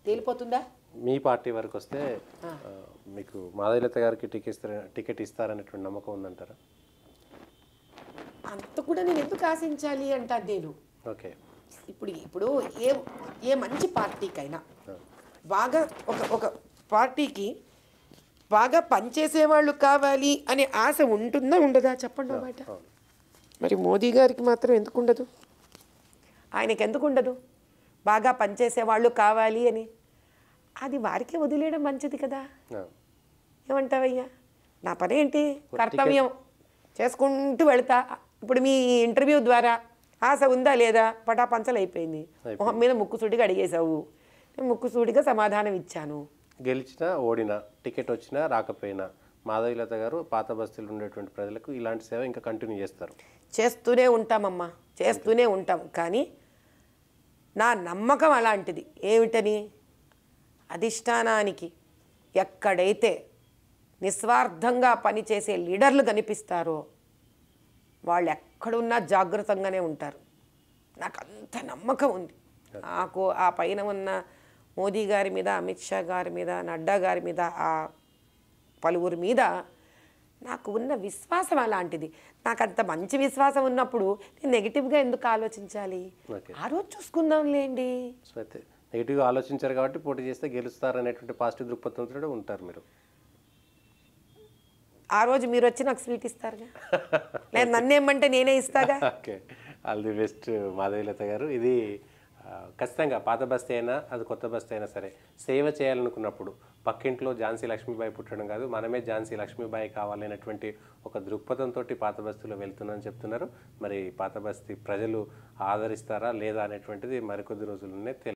తేలిపోతుందా మీ party వరకు వస్తే ఆ, మీకు మాధవీలత గారికి టికెట్ ఇస్తార టికెట్ ఇస్తారనేటువంటి నమ్మకం ఉందంటారా అంత కూడా నేను ఎందుకు ఆశించాలి అంటాను నేను ఓకే ఇప్పుడు ఇప్పుడు ఏ ఏ మంచి పార్టీకైనా బాగా ఒక ఒక పార్టీకి బాగా పనిచేసేవాళ్ళు కావాలి అనే ఆశ ఉంటుందా ఉండదా చెప్పండి ఓ మాట అవును మరి మోదీ గారికి మాత్రం ఎందుకు ఉండదు ఆయనకి ఎందుకు ఉండదు బాగా పనిచేసే వాళ్ళు కావాలి అని అది వారికే వదిలేయడం మంచిది కదా ఆ, ఏమంటావయ్యా నా పని ఏంటి కర్తవ్యం చేసుకుంటూ వెళ్తా ఇప్పుడు మీ ఇంటర్వ్యూ ద్వారా ఆశ ఉందా లేదా పటాపంచలు అయిపోయింది మొహం మీద ముక్కుసూటిగా అడిగేశావు నేను ముక్కుసూటిగా సమాధానం ఇచ్చాను గెలిచినా ఓడినా టికెట్ వచ్చినా రాకపోయినా మాధవీలత గారు పాత బస్తీలో ఉండేటువంటి ప్రజలకు ఇలాంటి సేవ ఇంకా కంటిన్యూ చేస్తారు చేస్తూనే ఉంటామమ్మా చేస్తూనే ఉంటాం కానీ నా నమ్మకం అలాంటిది ఏమిటని అధిష్టానానికి ఎక్కడైతే నిస్వార్థంగా పనిచేసే లీడర్లు కనిపిస్తారో వాళ్ళు ఎక్కడున్నా జాగ్రత్తగానే ఉంటారు నాకు అంత నమ్మకం ఉంది నాకు ఆ పైన ఉన్న మోదీ గారి మీద అమిత్ షా గారి మీద నడ్డా గారి మీద ఆ పలువురి మీద నాకు ఉన్న విశ్వాసం అలాంటిది నాకు అంత మంచి విశ్వాసం ఉన్నప్పుడు నేను నెగిటివ్గా ఎందుకు ఆలోచించాలి ఓకే ఆ రోజు చూసుకుందాంలేండి సో అయితే నెగిటివ్గా ఆలోచించారు కాబట్టి పోటీ చేస్తే గెలుస్తారు అనేటువంటి పాజిటివ్ దృక్పథంతో ఉంటారు మీరు ఆ రోజు మీరు వచ్చి నాకు స్వీట్ ఇస్తారుగా లేదు నన్ను ఏమంటే నేనే ఇస్తాగా okay all the best Madhavilatha గారు ఇది ఆ, ఖచ్చితంగా పాత బస్తీ అయినా అది కొత్త బస్తీ అయినా సరే సేవ చేయాలనుకున్నప్పుడు పక్కింట్లో ఝాన్సీ లక్ష్మీబాయి పుట్టడం కాదు మనమే ఝాన్సీ లక్ష్మీబాయి కావాలనేటువంటి ఒక దృక్పథంతో పాత బస్తీలో వెళ్తున్నానని చెప్తున్నారు మరి పాత బస్తీ ప్రజలు ఆదరిస్తారా లేదా అనేటువంటిది మరికొద్ది రోజుల్లోనే తెలి